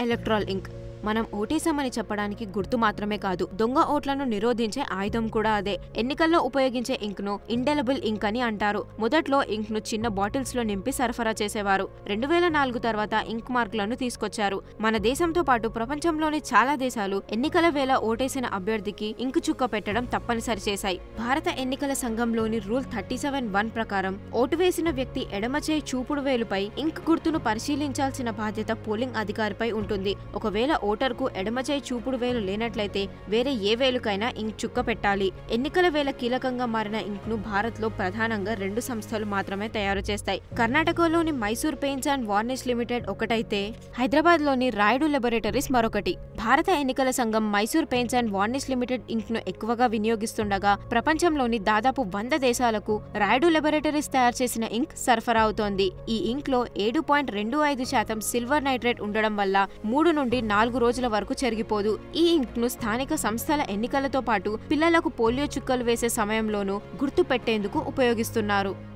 electoral ఇంక్ మనం ఓటేశామని చెప్పడానికి గుర్తు మాత్రమే కాదు దొంగ ఓట్లను నిరోధించే ఆయుధం కూడా అదే ఎన్నికల్లో ఉపయోగించే ఇంక్ ను ఇండెలబుల్ ఇంక్ అని అంటారు మొదట్లో ఇంక్ ను చిన్న బాటిల్స్ లో నింపి సరఫరా చేసేవారు రెండు వేల నాలుగు తర్వాత ఇంక్ మార్కులను తీసుకొచ్చారు మన దేశంతో పాటు ప్రపంచంలోని చాలా దేశాలు ఎన్నికల వేళ ఓటేసిన అభ్యర్థికి ఇంకు చుక్క పెట్టడం తప్పనిసరి చేశాయి భారత ఎన్నికల సంఘంలోని రూల్ థర్టీ సెవెన్ వన్ ప్రకారం ఓటు వేసిన వ్యక్తి ఎడమ చేయి చూపుడు వేలుపై ఇంక్ గుర్తును పరిశీలించాల్సిన బాధ్యత పోలింగ్ అధికారిపై ఉంటుంది ఒకవేళ ఓటర్కు ఎడమ చేయి చూపుడు వేలు లేనట్లయితే వేరే ఏ వేలుకైనా ఇంక్ చుక్క పెట్టాలి ఎన్నికల వేళ కీలకంగా మారిన ఇంక్ ను భారత్ లో ప్రధానంగా రెండు సంస్థలు మాత్రమే తయారు చేస్తాయి కర్ణాటకలోని Mysore paints and varnish limited ఒకటైతే హైదరాబాద్ లోని రాయుడు లెబొరేటరీస్ మరొకటి భారత ఎన్నికల సంఘం Mysore paints and varnish limited ink ను ఎక్కువగా వినియోగిస్తుండగా ప్రపంచంలోని దాదాపు వంద దేశాలకు రాయుడు లెబొరేటరీస్ తయారు చేసిన ఇంక్ సరఫరా అవుతోంది ఈ ఇంక్ లో ఏడు పాయింట్ రెండు ఐదు శాతం సిల్వర్ నైట్రేట్ ఉండడం వల్ల మూడు నుండి నాలుగు రోజుల వరకు చెరిగిపోదు ఈ ఇంక్ ను స్థానిక సంస్థల ఎన్నికలతో పాటు పిల్లలకు పోలియో చుక్కలు వేసే సమయంలోనూ గుర్తు పెట్టేందుకు ఉపయోగిస్తున్నారు